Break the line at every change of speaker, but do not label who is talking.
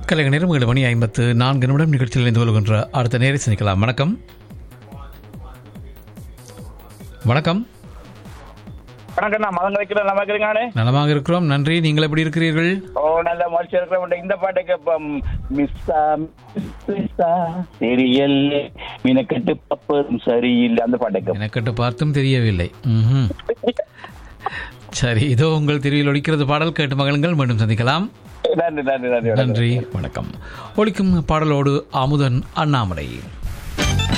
கலைஞர் நேரம் ஏழு மணி ஐம்பத்து நான்கு நிமிடம் நிகழ்ச்சியில் இணைந்து கொள்கின்ற அடுத்த நேரை சந்திக்கலாம் வணக்கம் வணக்கம்
வணக்கம் நான் மதம் வைக்கிறேன் நல்லா இருக்கிறீங்களே
நலமாக இருக்கிறோம் நன்றி நீங்கள் எப்படி இருக்கிறீர்கள்
ஓ நல்ல மனுஷன் இருக்கிற இந்த பாட்டை கேட்போம் மிஸ்ஸா மிஸ்ஸா தெரியல மீனக்கட்டு பப்பதும் சரியில்லை அந்த பாட்டை கேட்போம்
எனக்கட்டு பார்த்தும் தெரியவில்லை ம்ஹும். சரி இதோ உங்கள் திரியில் ஒலிக்கிறது பாடல் கேட்டு மகளுங்கள் மீண்டும் சந்திக்கலாம்
நன்றி நன்றி நன்றி வணக்கம்.
நன்றி வணக்கம் ஒலிக்கும் பாடலோடு அமுதன் அண்ணாமலை